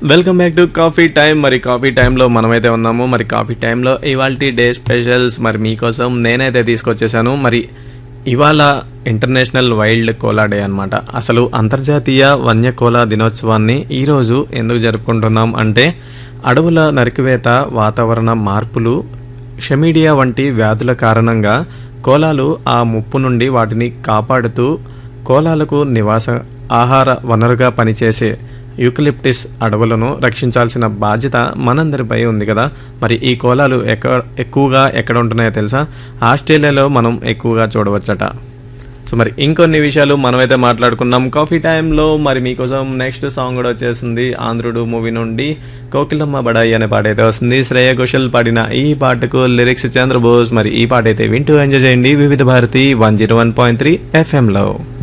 welcome back to coffee time మరి coffee టైంలో మనమైతే ఉన్నాము మరి కాఫీ టైంలో ఇవాళ డే స్పెషల్స్ మరి మీకోసం నేనైతే తీసుకొచ్చేసాను మరి ఇవాళ ఇంటర్నేషనల్ వైల్డ్ కోలా డే అన్నమాట అసలు అంతర్జాతీయ వన్య కోలా దినోత్సవాన్ని ఈరోజు ఎందుకు జరుపుకుంటున్నాం అంటే అడవుల నరికివేత వాతావరణ మార్పులు షమీడియా వంటి వ్యాధుల కారణంగా కోలాలు ఆ ముప్పు నుండి వాటిని కాపాడుతూ కోలాలకు నివాస ఆహార వనరుగా పనిచేసే యూకలిప్టిస్ అడవులను రక్షించాల్సిన బాధ్యత మనందరిపై ఉంది కదా మరి ఈ కోలాలు ఎక్కడ ఎక్కువగా ఎక్కడ ఉంటున్నాయో తెలుసా ఆస్ట్రేలియాలో మనం ఎక్కువగా చూడవచ్చట సో మరి ఇంకొన్ని విషయాలు మనమైతే మాట్లాడుకున్నాం కాఫీ టైంలో మరి మీకోసం నెక్స్ట్ సాంగ్ కూడా వచ్చేసింది ఆంధ్రుడు మూవీ నుండి కోకిలమ్మ బడాయి అనే పాట అయితే వస్తుంది శ్రేయ ఘోషల్ పాడిన ఈ పాటకు లిరిక్స్ చంద్రబోస్ మరి ఈ పాట అయితే వింటూ ఎంజాయ్ చేయండి Vividh Bharati one zero one point three ఎఫ్ఎంలో